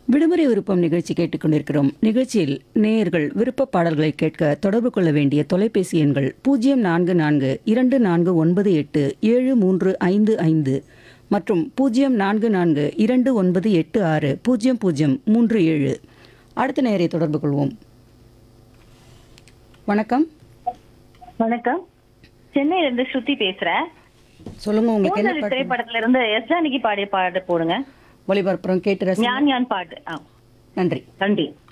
விடுமுறை விருப்பம் நிகழ்ச்சி கேட்டுக்கொண்டிருக்கிறோம் நிகழ்ச்சியில் நேயர்கள் விருப்ப பாடல்களை கேட்க தொடர்பு கொள்ள வேண்டிய தொலைபேசி எண்கள் பூஜ்ஜியம் நான்கு நான்கு இரண்டு நான்கு ஒன்பது எட்டு ஏழு மூன்று ஐந்து ஐந்து மற்றும் பூஜ்ஜியம் நான்கு நான்கு இரண்டு ஒன்பது எட்டு ஆறு பூஜ்ஜியம் பூஜ்ஜியம் மூன்று ஏழு அடுத்த நேயரை தொடர்பு கொள்வோம் வணக்கம் வணக்கம் சென்னையில இருந்து ஸ்ருதி பேசுறேன் சொல்லுங்க உங்களுக்கு என்ன பூந்தொழி பாட்டு திரைப்படத்துல இருந்து எஸ் ஜானகி பாடிய பாட்டு போடுங்க ஒளிபரப்புறம் கேட்டு ரசி ஞான் ஞான் பாட்டு ஆ நன்றி நன்றி